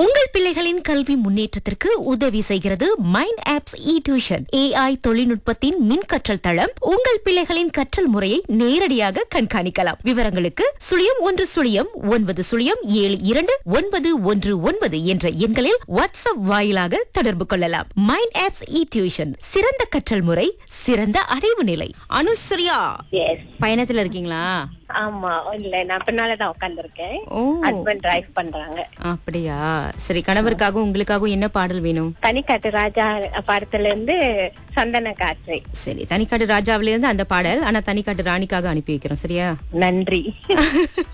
உங்கள் பிள்ளைகளின் கல்வி முன்னேற்றத்திற்கு உதவி செய்கிறது mind apps e tuition AI தொழில்நுட்பத்தின் மின் கற்றல் தளம் உங்கள் பிள்ளைகளின் கற்றல் முறையை நேரடியாக கண்காணிக்கலாம் விவரங்களுக்கு சுழியம் ஒன்று சுழியம் ஒன்பது சுழியம் ஏழு இரண்டு ஒன்பது ஒன்று ஒன்பது என்ற எண்களில் வாட்ஸ்அப் வாயிலாக தொடர்பு கொள்ளலாம் மைண்ட் ஆப்ஸ் இ டியூஷன் சிறந்த கற்றல் முறை சிறந்த அடைவு நிலை அனுசரியா எஸ் பயணத்துல இருக்கீங்களா ஆமா இல்ல நான் பின்னாலதான் உட்கார்ந்திருக்கேன் ஓ ஹஸ்பண்ட் டிரைவ் பண்றாங்க அப்படியா சரி கணவருக்காகவும் உங்களுக்காகவும் என்ன பாடல் வேணும் தனிக்காட்டு ராஜா படத்துல இருந்து சந்தன காற்றை சரி தனிக்காட்டு ராஜாவில இருந்து அந்த பாடல் ஆனா தனிக்காட்டு ராணிக்காக அனுப்பி வைக்கிறோம் சரியா நன்றி